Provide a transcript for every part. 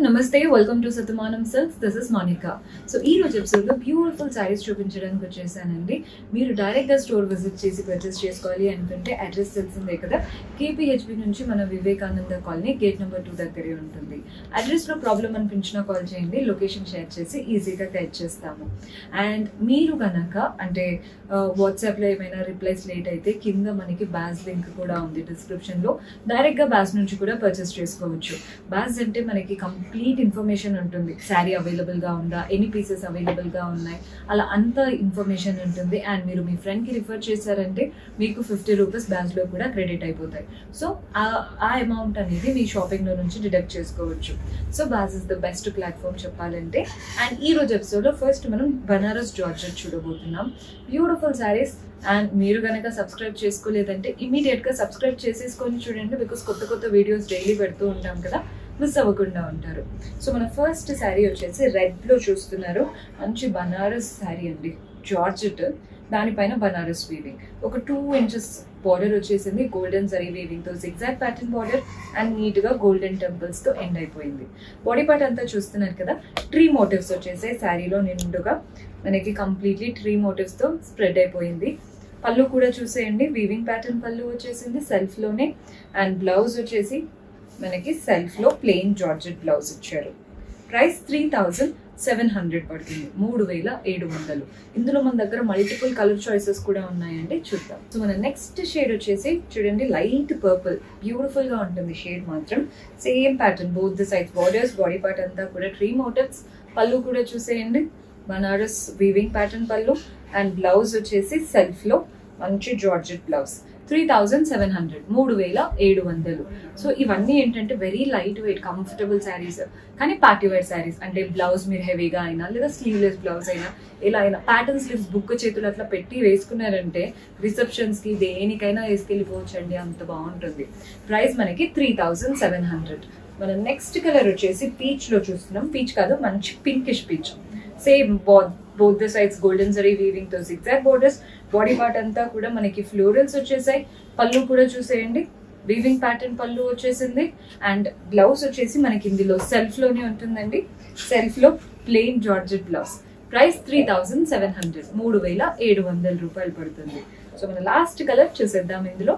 నమస్తే welcome to Sathamanam silks this is Monika so ఈ రోజు ఎపిసోడ్ లో బ్యూటిఫుల్ సారీస్ చూపించడానికి వచ్చేసానండి మీరు డైరెక్ట్ గా స్టోర్ విజిట్ చేసి పర్చేస్ చేసుకోవాలి అనుకుంటే అడ్రస్ తెలిసిందే కదా కేపీహెచ్బి నుంచి మన Vivekananda colony gate number two దగ్గరే ఉంటుంది అడ్రస్ లో ప్రాబ్లం అనిపించినా కాల్ చేయండి లొకేషన్ షేర్ చేసి ఈజీగా గైడ్ చేస్తాము అండ్ మీరు గనక అంటే వాట్సాప్ లో ఏమైనా రిప్లైస్ లేట్ అయితే కింద మనకి బ్యాస్ లింక్ కూడా ఉంది డిస్క్రిప్షన్ లో డైరెక్ట్ గా బ్యాస్ నుంచి కూడా పర్చేస్ చేసుకోవచ్చు బ్యాస్ అంటే మనకి కంప్లీట్ ఇన్ఫర్మేషన్ ఉంటుంది శారీ అవైలబుల్ గా ఉందా ఎన్ని పీసెస్ అవైలబుల్ గా ఉన్నాయి అలా అంత ఇన్ఫర్మేషన్ ఉంటుంది అండ్ మీరు మీ ఫ్రెండ్ కి రిఫర్ చేశారంటే మీకు ఫిఫ్టీ రూపీస్ బ్యాచ్ లో కూడా క్రెడిట్ అయిపోతాయి సో ఆ అమౌంట్ అనేది మీ షాపింగ్ లో నుంచి డిడక్ట్ చేసుకోవచ్చు so Baaz is the best platform చెప్పాలంటే అండ్ ఈ రోజు ఎపిసోడ్ లో ఫస్ట్ మనం బనారస్ జార్జెట్ చూడబోతున్నాం బ్యూటిఫుల్ శారీస్ అండ్ మీరు కనుక సబ్స్క్రైబ్ చేసుకోలేదంటే ఇమీడియట్ గా సబ్స్క్రైబ్ చేసేసుకొని చూడండి బికాస్ కొత్త కొత్త వీడియోస్ డైలీ పెడుతూ ఉంటాం కదా మిస్ అవ్వకుండా ఉంటారు సో మన ఫస్ట్ శారీ వచ్చేసి రెడ్ లో చూస్తున్నారు మంచి బనారస్ శారీ అండి జార్జెట్ దానిపైన బనారస్ వీవింగ్ ఒక టూ ఇంచెస్ బార్డర్ వచ్చేసింది గోల్డెన్ జరీ వీవింగ్ తో exact pattern border and neat గా గోల్డెన్ టెంపుల్స్ తో ఎండ్ అయిపోయింది బాడీ పార్ట్ అంతా చూస్తున్నారు కదా ట్రీ మోటివ్స్ వచ్చేసి శారీలో నిండుగా మనకి కంప్లీట్లీ ట్రీ మోటివ్స్ తో స్ప్రెడ్ అయిపోయింది పళ్ళు కూడా చూసేయండి వీవింగ్ ప్యాటర్న్ పళ్ళు వచ్చేసింది సెల్ఫ్ లోనే అండ్ బ్లౌజ్ వచ్చేసి మనకి సెల్ఫ్ లో ప్లెయిన్ జార్జెట్ బ్లౌజ్ ఇచ్చారు price three thousand seven hundred పడుతుంది మూడు వేల ఏడు వందలు ఇందులో మన దగ్గర మల్టిపుల్ కలర్ చాయిసెస్ కూడా ఉన్నాయండి చూద్దాం సో మన నెక్స్ట్ షేడ్ వచ్చేసి చూడండి లైట్ పర్పుల్ బ్యూటిఫుల్ గా ఉంటుంది షేడ్ మాత్రం same pattern both the size borders body part అంతా కూడా ట్రీ మోటివ్స్ పళ్ళు కూడా చూసేయండి బనారస్ వీవింగ్ ప్యాటర్న్ పళ్ళు అండ్ బ్లౌజ్ వచ్చేసి సెల్ఫ్ లో మంచి georgette blouse three thousand seven hundred మూడు వేల ఏడు వందలు సో ఇవన్నీ ఏంటంటే very light weight comfortable saris కానీ పార్టీ వేర్ శారీస్ అంటే బ్లౌజ్ మీరు హెవీగా అయినా లేదా స్లీవ్లెస్ బ్లౌజ్ అయినా ఎలా అయినా ప్యాటర్న్ స్లీవ్స్ బుక్ చేతులు అట్లా పెట్టి వేసుకున్నారంటే రిసెప్షన్స్ కి దేనికైనా వేసుకెళ్ళిపోవచ్చు అండి అంత బాగుంటుంది ప్రైస్ మనకి త్రీ థౌజండ్ సెవెన్ హండ్రెడ్ మన నెక్స్ట్ కలర్ వచ్చేసి పీచ్ లో చూస్తున్నాం పీచ్ కాదు మంచి pinkish peach same both the sides golden zari weaving తో ఎగ్జాక్ట్ బోర్డర్స్ బాడీ పార్ట్ అంతా కూడా మనకి ఫ్లోరల్స్ వచ్చేసాయి పళ్ళు కూడా చూసేయండి వీవింగ్ ప్యాటర్న్ పళ్ళు వచ్చేసింది అండ్ బ్లౌజ్ వచ్చేసి మనకి ఇందులో సెల్ఫ్ లోనే ఉంటుందండి సెల్ఫ్ లో plain georgette blouse price three thousand seven hundred మూడు వేల ఏడు వందల రూపాయలు పడుతుంది సో మన లాస్ట్ కలర్ చూసేద్దాం ఇందులో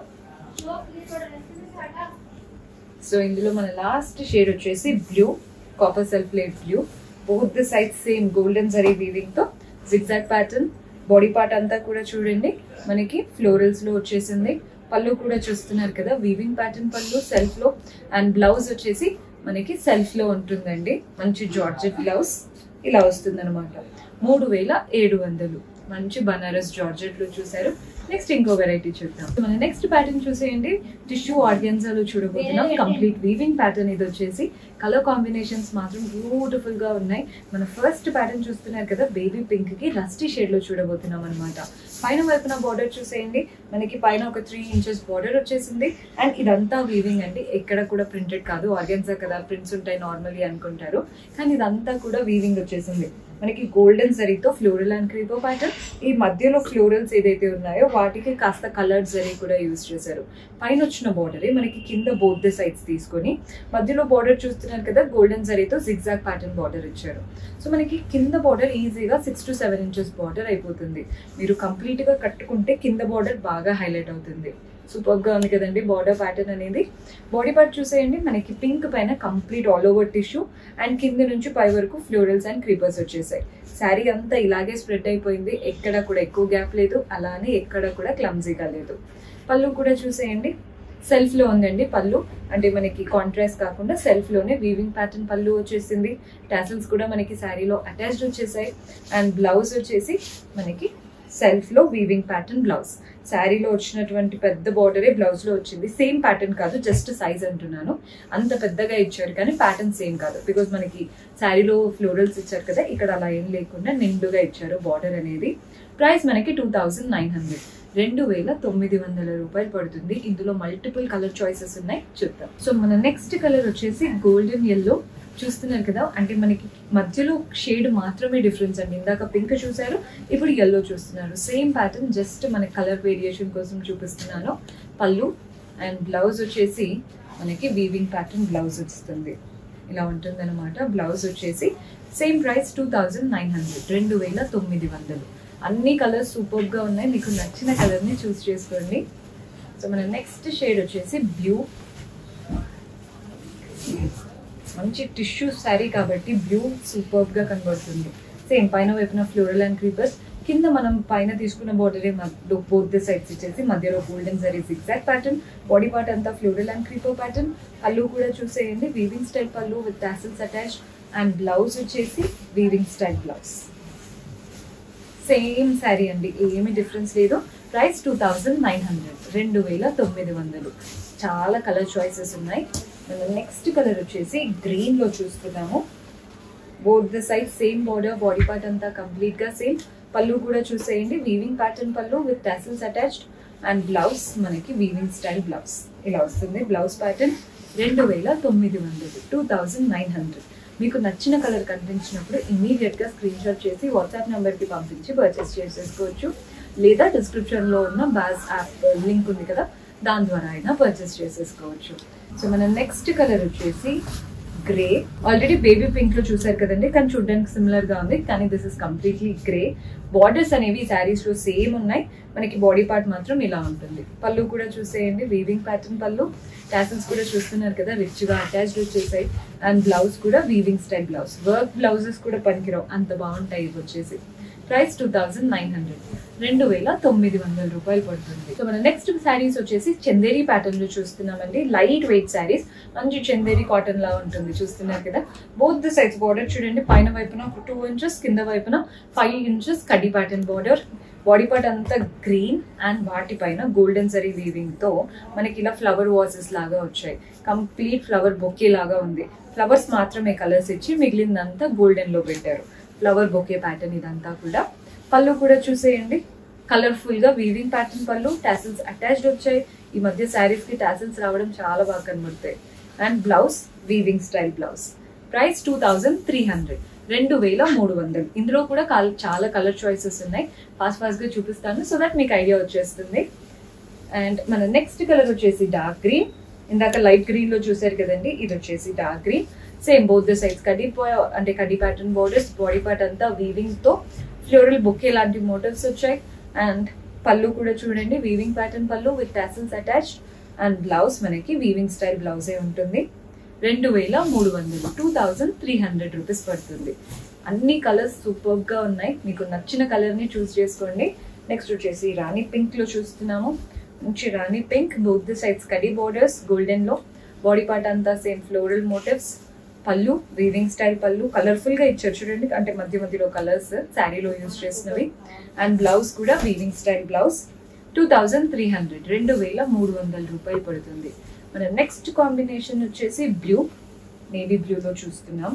సో ఇందులో మన లాస్ట్ షేడ్ వచ్చేసి blue copper self plate blue both the side same golden zari weaving తో జిగ్జాగ్ ప్యాటర్న్ బాడీ పార్ట్ అంతా కూడా చూడండి మనకి ఫ్లోరల్స్ లో వచ్చేసింది పళ్ళు కూడా చూస్తున్నారు కదా వీవింగ్ ప్యాటర్న్ పళ్ళు సెల్ఫ్ లో అండ్ బ్లౌజ్ వచ్చేసి మనకి సెల్ఫ్ లో ఉంటుందండి మంచి జార్జెట్ బ్లౌజ్ ఇలా వస్తుంది అనమాట మూడు వేల ఏడు వందలు మంచి బనారస్ జార్జెట్ లో చూసారు నెక్స్ట్ ఇంకో వెరైటీ చూద్దాం మన నెక్స్ట్ ప్యాటర్న్ చూసేయండి టిష్యూ ఆర్గెన్జాలో చూడబోతున్నాం కంప్లీట్ వీవింగ్ ప్యాటర్న్ ఇది వచ్చేసి కలర్ కాంబినేషన్స్ మాత్రం బ్యూటిఫుల్ గా ఉన్నాయి మన ఫస్ట్ ప్యాటర్న్ చూస్తున్నారు కదా బేబీ పింక్ కి రస్టీ షేడ్ లో చూడబోతున్నాం అనమాట పైన వైపున బార్డర్ చూసేయండి మనకి పైన ఒక త్రీ ఇంచెస్ బార్డర్ వచ్చేసింది అండ్ ఇదంతా వీవింగ్ అండి ఎక్కడ కూడా ప్రింటెడ్ కాదు ఆర్గెన్జా కదా ప్రింట్స్ ఉంటాయి నార్మల్లీ అనుకుంటారు కానీ ఇదంతా కూడా వీవింగ్ వచ్చేసింది మనకి గోల్డెన్ జరీతో ఫ్లోరల్ అండ్ క్రీపో ప్యాటర్న్ ఈ మధ్యలో ఫ్లోరల్స్ ఏదైతే ఉన్నాయో వాటికి కాస్త కలర్డ్ జరీ కూడా యూజ్ చేశారు పైన వచ్చిన బార్డర్ మనకి కింద బోత్ ద సైడ్స్ తీసుకొని మధ్యలో బార్డర్ చూస్తున్నారు కదా గోల్డెన్ జరీతో జిగ్జాగ్ ప్యాటర్న్ బార్డర్ ఇచ్చారు సో మనకి కింద బార్డర్ ఈజీగా six to seven inches border అయిపోతుంది మీరు కంప్లీట్ గా కట్టుకుంటే కింద బార్డర్ బాగా హైలైట్ అవుతుంది సూపర్ గా ఉంది కదండి బార్డర్ ప్యాటర్న్ అనేది బాడీ పార్ట్ చూసేయండి మనకి పింక్ పైన complete all over tissue and కింద నుంచి పై వరకు ఫ్లోరల్స్ అండ్ క్రీపర్స్ వచ్చేసాయి శారీ అంతా ఇలాగే స్ప్రెడ్ అయిపోయింది ఎక్కడ కూడా ఎక్కువ గ్యాప్ లేదు అలానే ఎక్కడ కూడా క్లమ్జీగా లేదు పళ్ళు కూడా చూసేయండి సెల్ఫ్ లో ఉందండి పళ్ళు అంటే మనకి కాంట్రాస్ట్ కాకుండా సెల్ఫ్ లోనే వీవింగ్ ప్యాటర్న్ పళ్ళు వచ్చేసింది టాసిల్స్ కూడా మనకి శారీలో అటాచ్డ్ వచ్చేసాయి అండ్ బ్లౌజ్ వచ్చేసి మనకి సెల్ఫ్ లో వీవింగ్ ప్యాటర్న్ బ్లౌజ్ శారీలో వచ్చినటువంటి పెద్ద బార్డరే బ్లౌజ్ లో వచ్చింది సేమ్ ప్యాటర్న్ కాదు జస్ట్ సైజ్ అంటున్నాను అంత పెద్దగా ఇచ్చారు కానీ ప్యాటర్న్ సేమ్ కాదు బికాజ్ మనకి శారీలో ఫ్లోరల్స్ ఇచ్చారు కదా ఇక్కడ అలా ఏం లేకుండా నిండుగా ఇచ్చారు బార్డర్ అనేది ప్రైస్ మనకి టూ థౌజండ్ నైన్ హండ్రెడ్ రెండు వేల తొమ్మిది వందల రూపాయలు పడుతుంది ఇందులో మల్టిపుల్ కలర్ చాయిసెస్ ఉన్నాయి చూద్దాం సో మన నెక్స్ట్ కలర్ వచ్చేసి గోల్డెన్ ఎల్లో చూస్తున్నారు కదా అంటే మనకి మధ్యలో షేడ్ మాత్రమే డిఫరెన్స్ అండి ఇందాక పింక్ చూసారు ఇప్పుడు ఎల్లో చూస్తున్నారు సేమ్ ప్యాటర్న్ జస్ట్ మన కలర్ వేరియేషన్ కోసం చూపిస్తున్నాను పళ్ళు అండ్ బ్లౌజ్ వచ్చేసి మనకి వీవింగ్ ప్యాటర్న్ బ్లౌజ్ వస్తుంది ఇలా ఉంటుందన్నమాట బ్లౌజ్ వచ్చేసి same price two thousand nine hundred రెండు వేల తొమ్మిది వందలు అన్ని కలర్స్ సూపర్గా ఉన్నాయి మీకు నచ్చిన కలర్ని చూస్ చేసుకోండి సో మన నెక్స్ట్ షేడ్ వచ్చేసి బ్లూ మంచి టిష్యూ శారీ కాబట్టి బ్లూ సూపర్గా కనబడుతుంది సేమ్ పైన వైపున ఫ్లోరల్ అండ్ క్రీపర్స్ కింద మనం పైన తీసుకున్న బార్డరే బోత్ ద సైడ్స్ ఇచ్చేసి మధ్యలో golden zari exact pattern body part అంతా floral and creeper pattern pallu కూడా చూసేయండి weaving style pallu with tassels attach and blouse వచ్చేసి weaving style blouse same sari అండి ఏమి డిఫరెన్స్ లేదు price two thousand nine hundred రెండు వేల తొమ్మిది వందలు చాలా కలర్ చాయిసెస్ ఉన్నాయి మనం నెక్స్ట్ కలర్ వచ్చేసి గ్రీన్లో చూస్తున్నాము both the side same border body part అంతా కంప్లీట్గా సేమ్ పళ్ళు కూడా చూసేయండి weaving pattern pallu with tassels attached and blouse మనకి వీవింగ్ స్టైల్ బ్లౌజ్ ఇలా వస్తుంది బ్లౌజ్ ప్యాటర్న్ రెండు వేల తొమ్మిది వందలు టూ థౌజండ్ నైన్ హండ్రెడ్ మీకు నచ్చిన కలర్ కనిపించినప్పుడు ఇమీడియట్గా స్క్రీన్ షాట్ చేసి వాట్సాప్ నెంబర్కి పంపించి పర్చేస్ చేసేసుకోవచ్చు లేదా డిస్క్రిప్షన్లో ఉన్న బాజ్ యాప్ లింక్ ఉంది కదా దాని ద్వారా అయినా పర్చేస్ చేసేసుకోవచ్చు సో మన నెక్స్ట్ కలర్ వచ్చేసి గ్రే ఆల్రెడీ బేబీ పింక్ లో చూసారు కదండి కానీ చూడడానికి సిమిలర్ గా ఉంది కానీ this is completely grey borders అనేవి శారీస్ లో సేమ్ ఉన్నాయి మనకి బాడీ పార్ట్ మాత్రం ఇలా ఉంటుంది పళ్ళు కూడా చూసేయండి వీవింగ్ ప్యాటర్న్ పళ్ళు టాసిల్స్ కూడా చూస్తున్నారు కదా రిచ్ గా అటాచ్డ్ వచ్చేసాయి అండ్ బ్లౌజ్ కూడా weaving style blouse work blouses కూడా పనికిరావు అంత బాగుంటాయి ఇవి వచ్చేసి price two thousand nine hundred రెండు వేల తొమ్మిది వందల రూపాయలు పడుతుంది సో మన నెక్స్ట్ శారీస్ వచ్చేసి చందేరి ప్యాటర్న్ లో చూస్తున్నామండి లైట్ వెయిట్ శారీస్ మంచి చందేరి కాటన్ లా ఉంటుంది చూస్తున్నారు కదా బోత్ ద సైడ్స్ బార్డర్ చూడండి పైన వైపున టూ ఇంచెస్ కింద వైపున ఫైవ్ ఇంచెస్ కడ్డీ ప్యాటర్న్ బార్డర్ బాడీ పార్ట్ అంతా గ్రీన్ అండ్ వాటి పైన గోల్డెన్ సరీ వీవింగ్ తో మనకి ఇలా ఫ్లవర్ వాసెస్ లాగా వచ్చాయి కంప్లీట్ ఫ్లవర్ బొకే లాగా ఉంది ఫ్లవర్స్ మాత్రమే కలర్స్ ఇచ్చి మిగిలిందంతా గోల్డెన్ లో పెట్టారు ఫ్లవర్ బొకే ప్యాటర్న్ ఇదంతా కూడా పళ్ళు కూడా చూసేయండి కలర్ఫుల్ గా weaving pattern pallu tassels attached వచ్చాయి ఈ మధ్య శారీస్ కి టాసిల్స్ రావడం చాలా బాగా కనబడతాయి and blouse weaving style blouse price two thousand three hundred రెండు వేల మూడు వందలు ఇందులో కూడా కల్- చాలా కలర్ చాయిసెస్ ఉన్నాయి ఫాస్ట్ ఫాస్ట్ గా చూపిస్తాను సో దట్ మీకు ఐడియా వచ్చేస్తుంది అండ్ మన నెక్స్ట్ కలర్ వచ్చేసి డార్క్ గ్రీన్ ఇందాక లైట్ గ్రీన్ లో చూసారు కదండి ఇది వచ్చేసి dark green same both the sides కడ్డీ పో- అంటే కడ్డీ ప్యాటర్న్ బోర్డర్స్ బాడీ పార్ట్ అంతా వీవింగ్ తో ఫ్లోరల్ బొకే లాంటి మోటివ్స్ వచ్చాయి అండ్ పళ్ళు కూడా చూడండి weaving pattern pallu with tassels attached and blouse మనకి వీవింగ్ స్టైల్ బ్లౌజే ఉంటుంది రెండు వేల మూడు వందలు two thousand three hundred rupees పడుతుంది అన్ని కలర్స్ సూపర్ గా ఉన్నాయి మీకు నచ్చిన కలర్ ని చూస్ చేసుకోండి నెక్స్ట్ వచ్చేసి రాణి పింక్ లో చూస్తున్నాము మంచి రాణి పింక్ బోత్ ది సైడ్స్ కడీ బోర్డర్స్ గోల్డెన్ లో బాడీ పార్ట్ అంతా same floral motifs pallu weaving style pallu colourful గా ఇచ్చారు చూడండి అంటే మధ్య మధ్యలో కలర్స్ శారీలో యూజ్ చేసినవి అండ్ బ్లౌజ్ కూడా weaving style blouse two thousand three hundred రెండు వేల మూడు వందల రూపాయలు పడుతుంది మన నెక్స్ట్ కాంబినేషన్ వచ్చేసి బ్లూ నేవీ బ్లూలో చూస్తున్నాం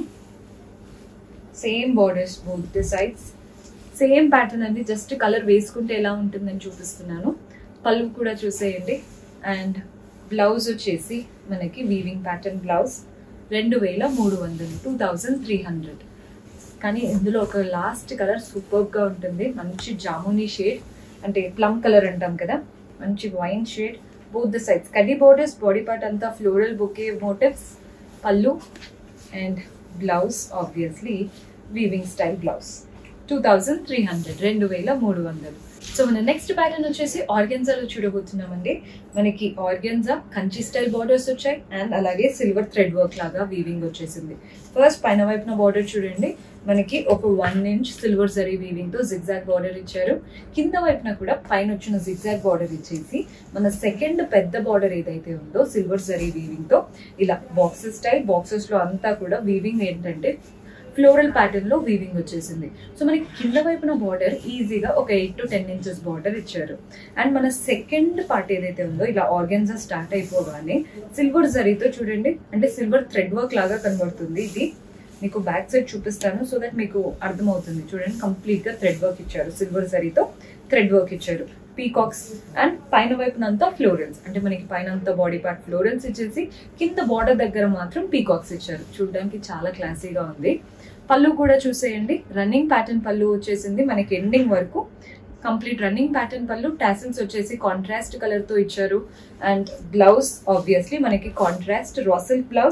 same borders both the sides same pattern అండి జస్ట్ కలర్ వేసుకుంటే ఎలా ఉంటుందని చూపిస్తున్నాను పళ్ళు కూడా చూసేయండి అండ్ బ్లౌజ్ వచ్చేసి మనకి వీవింగ్ ప్యాటర్న్ బ్లౌజ్ రెండు వేల మూడు వందలు టూ థౌజండ్ త్రీ హండ్రెడ్ కానీ ఇందులో ఒక లాస్ట్ కలర్ సూపర్గా ఉంటుంది మంచి జామునీ షేడ్ అంటే ప్లమ్ కలర్ అంటాం కదా మంచి wine shade both the sides కడ్డీ బోర్డర్స్ బాడీ పార్ట్ అంతా floral bouquet motifs pallu and blouse obviously weaving style blouse two thousand three hundred రెండు వేల మూడు వందలు సో మన నెక్స్ట్ ప్యాటర్న్ వచ్చేసి ఆర్గెన్జాలో చూడబోతున్నామండి మనకి ఆర్గెన్జా కంచి స్టైల్ బార్డర్స్ వచ్చాయి అండ్ అలాగే సిల్వర్ థ్రెడ్ వర్క్ లాగా వీవింగ్ వచ్చేసింది ఫస్ట్ పైన వైపున బార్డర్ చూడండి మనకి ఒక one inch silver zari weaving తో జిగ్జాగ్ బార్డర్ ఇచ్చారు కింద వైపున కూడా పైన వచ్చిన జిగ్జాగ్ బార్డర్ ఇచ్చేసి మన సెకండ్ పెద్ద బార్డర్ ఏదైతే ఉందో సిల్వర్ జరీ వీవింగ్ తో ఇలా బాక్సెస్ స్టైల్ బాక్సెస్ లో అంతా కూడా వీవింగ్ ఏంటంటే ఫ్లోరల్ ప్యాటర్న్ లో వీవింగ్ వచ్చేసింది సో మనకి కింద వైపున బార్డర్ ఈజీగా ఒక eight to ten inches border ఇచ్చారు అండ్ మన సెకండ్ పార్ట్ ఏదైతే ఉందో ఇలా ఆర్గన్జా స్టార్ట్ అయిపోగానే సిల్వర్ జరీతో చూడండి అంటే సిల్వర్ థ్రెడ్ వర్క్ లాగా కనబడుతుంది ఇది మీకు బ్యాక్ సైడ్ చూపిస్తాను సో దట్ మీకు అర్థమవుతుంది చూడండి కంప్లీట్ గా థ్రెడ్ వర్క్ ఇచ్చారు సిల్వర్ జరీతో థ్రెడ్ వర్క్ ఇచ్చారు పీకాక్స్ అండ్ పైన వైపునంతా ఫ్లోరల్స్ అంటే మనకి పైన అంతా బాడీ పార్ట్ ఫ్లోరల్స్ ఇచ్చేసి కింద బార్డర్ దగ్గర మాత్రం పీకాక్స్ ఇచ్చారు చూడడానికి చాలా క్లాసీగా ఉంది పళ్ళు కూడా చూసేయండి రన్నింగ్ ప్యాటర్న్ పళ్ళు వచ్చేసింది మనకి ఎండింగ్ వరకు complete running pattern pallu tassels వచ్చేసి కాంట్రాస్ట్ కలర్ తో ఇచ్చారు అండ్ బ్లౌజ్ ఆబ్వియస్లీ మనకి contrast raw silk blouse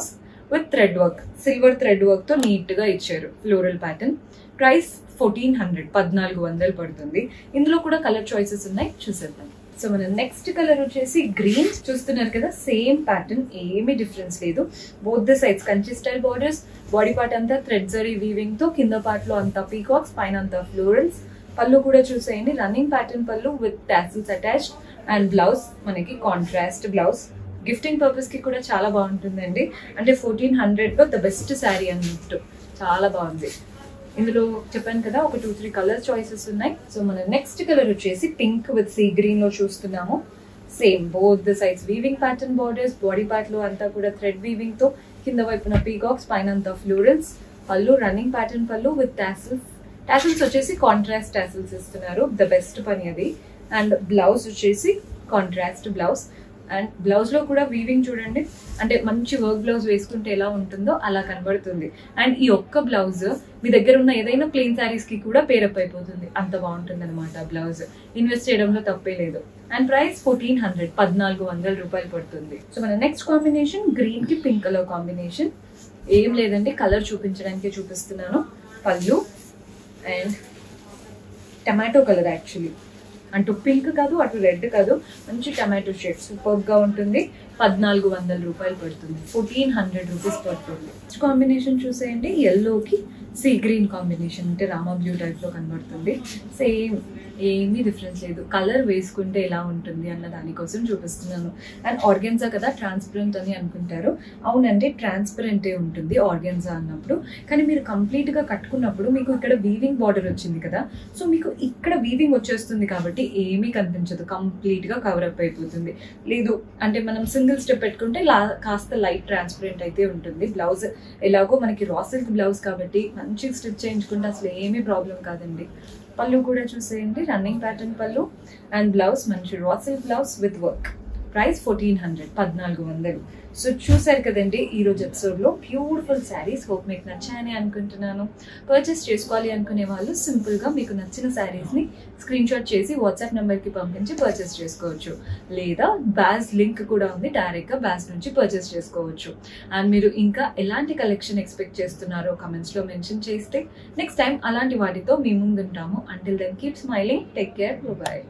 with thread work silver thread work తో నీట్ గా ఇచ్చారు floral pattern price fourteen hundred పద్నాలుగు వందలు పడుతుంది ఇందులో కూడా కలర్ చాయిసెస్ ఉన్నాయి చూసేద్దాం సో మన నెక్స్ట్ కలర్ వచ్చేసి గ్రీన్ చూస్తున్నారు కదా సేమ్ ప్యాటర్న్ ఏమీ డిఫరెన్స్ లేదు both the sides Kanchi style borders body part అంతా థ్రెడ్ జరీ వీవింగ్ తో కింద పార్ట్ లో అంతా పీకాక్స్ పైన అంతా ఫ్లోరల్స్ పళ్ళు కూడా చూసేయండి running pattern pallu with tassels attached and blouse మనకి కాంట్రాస్ట్ బ్లౌజ్ గిఫ్టింగ్ పర్పస్ కి కూడా చాలా బాగుంటుందండి అంటే ఫోర్టీన్ హండ్రెడ్ లో ద బెస్ట్ శారీ అన్నట్టు చాలా బాగుంది ఇందులో చెప్పాను కదా ఒక టూ త్రీ కలర్ చాయిసెస్ ఉన్నాయి సో మన నెక్స్ట్ కలర్ వచ్చేసి పింక్ విత్ సీ గ్రీన్ లో చూస్తున్నాము same both the sides weaving pattern borders body part లో అంతా కూడా థ్రెడ్ వీవింగ్ తో కింద వైపున పీకాక్స్ పైన అంతా florals pallu running pattern pallu with tassels tassels వచ్చేసి కాంట్రాస్ట్ టాసిల్స్ ఇస్తున్నారు ద బెస్ట్ పని అది అండ్ బ్లౌజ్ వచ్చేసి కాంట్రాస్ట్ బ్లౌజ్ అండ్ బ్లౌజ్ లో కూడా వీవింగ్ చూడండి అంటే మంచి వర్క్ బ్లౌజ్ వేసుకుంటే ఎలా ఉంటుందో అలా కనబడుతుంది అండ్ ఈ ఒక్క బ్లౌజ్ మీ దగ్గర ఉన్న ఏదైనా ప్లెయిన్ శారీస్ కి కూడా పేరప్ అయిపోతుంది అంత బాగుంటుంది అనమాట బ్లౌజ్ ఇన్వెస్ట్ చేయడంలో తప్పే లేదు అండ్ ప్రైస్ ఫోర్టీన్ హండ్రెడ్ పద్నాలుగు వందల రూపాయలు పడుతుంది సో మన నెక్స్ట్ కాంబినేషన్ గ్రీన్ కి పింక్ కలర్ కాంబినేషన్ ఏం లేదండి కలర్ చూపించడానికి చూపిస్తున్నాను pallu and tomato colour actually అటు పింక్ కాదు అటు రెడ్ కాదు మంచి టమాటో షేడ్ సూపర్ గా ఉంటుంది పద్నాలుగు వందల రూపాయలు పడుతుంది ఫోర్టీన్ హండ్రెడ్ రూపీస్ పడుతుంది నెక్స్ట్ కాంబినేషన్ చూసేయండి ఎల్లోకి సీ గ్రీన్ కాంబినేషన్ అంటే రామా బ్లూ టైప్ లో కనబడుతుంది సేమ్ ఏమీ డిఫరెన్స్ లేదు కలర్ వేసుకుంటే ఎలా ఉంటుంది అన్న దానికోసం చూపిస్తున్నాను అండ్ ఆర్గెన్జా కదా ట్రాన్స్పరెంట్ అని అనుకుంటారు అవునండి ట్రాన్స్పరెంటే ఉంటుంది ఆర్గెన్జా అన్నప్పుడు కానీ మీరు కంప్లీట్ గా కట్టుకున్నప్పుడు మీకు ఇక్కడ వీవింగ్ బార్డర్ వచ్చింది కదా సో మీకు ఇక్కడ వీవింగ్ వచ్చేస్తుంది కాబట్టి ఏమీ కనిపించదు కంప్లీట్ గా కవర్ అప్ అయిపోతుంది లేదు అంటే మనం సింగిల్ స్టెప్ పెట్టుకుంటే లా కాస్త లైట్ ట్రాన్స్పరెంట్ అయితే ఉంటుంది బ్లౌజ్ ఎలాగో మనకి రా సిల్క్ బ్లౌజ్ కాబట్టి మంచి స్టిచ్ చేయించుకుంటే అసలు ఏమీ ప్రాబ్లం కాదండి పళ్ళు కూడా చూసేయండి రన్నింగ్ ప్యాటర్న్ పళ్ళు అండ్ బ్లౌజ్ మంచి raw silk blouse with work price fourteen hundred పద్నాలుగు వందలు సో చూసారు కదండి ఈ రోజు ఎపిసోడ్ లో బ్యూటిఫుల్ శారీస్ హోప్ మీకు నచ్చాయని అనుకుంటున్నాను పర్చేస్ చేసుకోవాలి అనుకునే వాళ్ళు సింపుల్ గా మీకు నచ్చిన శారీస్ ని స్క్రీన్ షాట్ చేసి వాట్సాప్ నెంబర్ కి పంపించి పర్చేస్ చేసుకోవచ్చు లేదా బ్యాస్ లింక్ కూడా ఉంది డైరెక్ట్ గా బ్యాస్ నుంచి పర్చేస్ చేసుకోవచ్చు అండ్ మీరు ఇంకా ఎలాంటి కలెక్షన్ ఎక్స్పెక్ట్ చేస్తున్నారో కమెంట్స్ లో మెన్షన్ చేస్తే నెక్స్ట్ టైం అలాంటి వాటితో మీ ముందుంటాము until then keep smiling take care bye